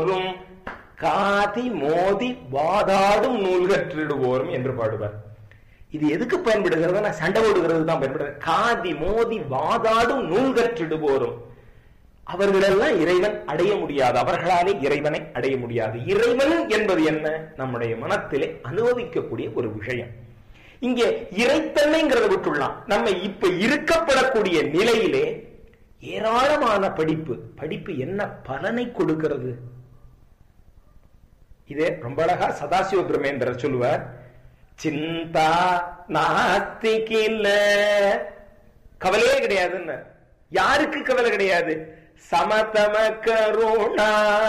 போரும் காதி மோதி வாதாடும் நூல்கற்றிடுவோரும் என்று பாடுவார் இது எதுக்கு பயன்படுகிறது சண்டை போடுகிறது தான் பயன்படுகிறது காதி மோதி வாதாடும் நூல்கற்றிடுவோரும் அவர்களெல்லாம் இறைவன் அடைய முடியாது அவர்களாலே இறைவனை அடைய முடியாது இறைவன் என்பது என்ன நம்முடைய மனத்திலே அனுபவிக்கக்கூடிய ஒரு விஷயம் இங்கே இறைத்தன்மைங்கிறத விட்டுள்ளலாம் நம்ம இப்ப இருக்கப்படக்கூடிய நிலையிலே ஏராளமான படிப்பு படிப்பு என்ன பலனை கொடுக்கிறது இதே ரொம்ப அழகா சதாசிவ பிரமேந்திரர் சொல்லுவார் சிந்தா நாஸ்திகில்ல கவலையே கிடையாதுன்னு யாருக்கு கவலை கிடையாது சமதம கருணா